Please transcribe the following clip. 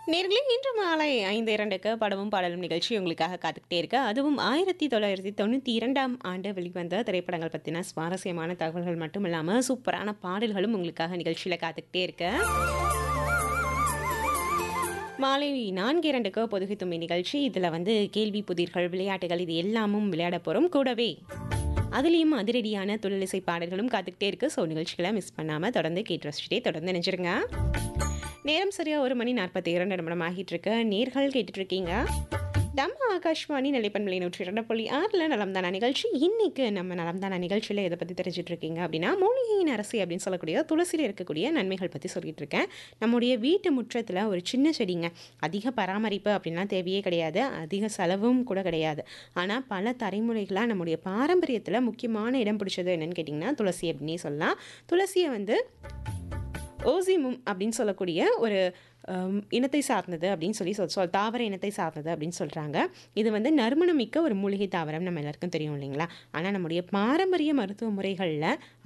நேர்களே இன்று மாலை ஐந்து இரண்டுக்கு படமும் பாடலும் நிகழ்ச்சி உங்களுக்காக காத்துக்கிட்டே இருக்கு அதுவும் ஆயிரத்தி தொள்ளாயிரத்தி தொண்ணூற்றி இரண்டாம் ஆண்டு வெளிவந்த திரைப்படங்கள் பற்றின சுவாரஸ்யமான தகவல்கள் மட்டும் இல்லாமல் சூப்பரான பாடல்களும் உங்களுக்காக நிகழ்ச்சியில் காத்துக்கிட்டே இருக்கு மாலை நான்கு இரண்டுக்கு பொதுகை தும்பி நிகழ்ச்சி இதில் வந்து கேள்வி புதிர்கள் விளையாட்டுகள் இது எல்லாமும் விளையாட போகிறோம் கூடவே அதுலேயும் அதிரடியான தொழிலிசை பாடல்களும் காத்துக்கிட்டே இருக்கு ஸோ நிகழ்ச்சிகளை மிஸ் பண்ணாமல் தொடர்ந்து கேட்டு ரசிச்சுட்டே தொடர்ந்து நினைச்சிருங்க நேரம் சரியா ஒரு மணி நாற்பத்தி இரண்டு நிமிடம் ஆகிட்டு இருக்கு நேர்கள் கேட்டுட்டு இருக்கீங்க நம்ம ஆகாஷ்வாணி நிலைப்பண்பலை நூற்றி இரண்டு புள்ளி ஆறில் நலம்தானா நிகழ்ச்சி இன்னைக்கு நம்ம நலம்தானா நிகழ்ச்சியில் எதை பற்றி தெரிஞ்சுட்டு இருக்கீங்க அப்படின்னா மூலிகையின் அரசி அப்படின்னு சொல்லக்கூடிய துளசியில் இருக்கக்கூடிய நன்மைகள் பற்றி சொல்லிட்டு இருக்கேன் நம்முடைய வீட்டு முற்றத்தில் ஒரு சின்ன செடிங்க அதிக பராமரிப்பு அப்படின்லாம் தேவையே கிடையாது அதிக செலவும் கூட கிடையாது ஆனால் பல தலைமுறைகளாக நம்முடைய பாரம்பரியத்தில் முக்கியமான இடம் பிடிச்சது என்னன்னு கேட்டிங்கன்னா துளசி அப்படின்னே சொல்லலாம் துளசியை வந்து ஓசிமும் அப்படின்னு சொல்லக்கூடிய ஒரு ஹம், இனத்தை சார்ந்தது அப்படின்னு சொல்லி சொல் சொல் தாவர இனத்தை சார்ந்தது அப்படின்னு சொல்கிறாங்க இது வந்து நறுமணமிக்க ஒரு மூலிகை தாவரம் நம்ம எல்லாருக்கும் தெரியும் இல்லைங்களா ஆனால் நம்முடைய பாரம்பரிய மருத்துவ முறைகளில்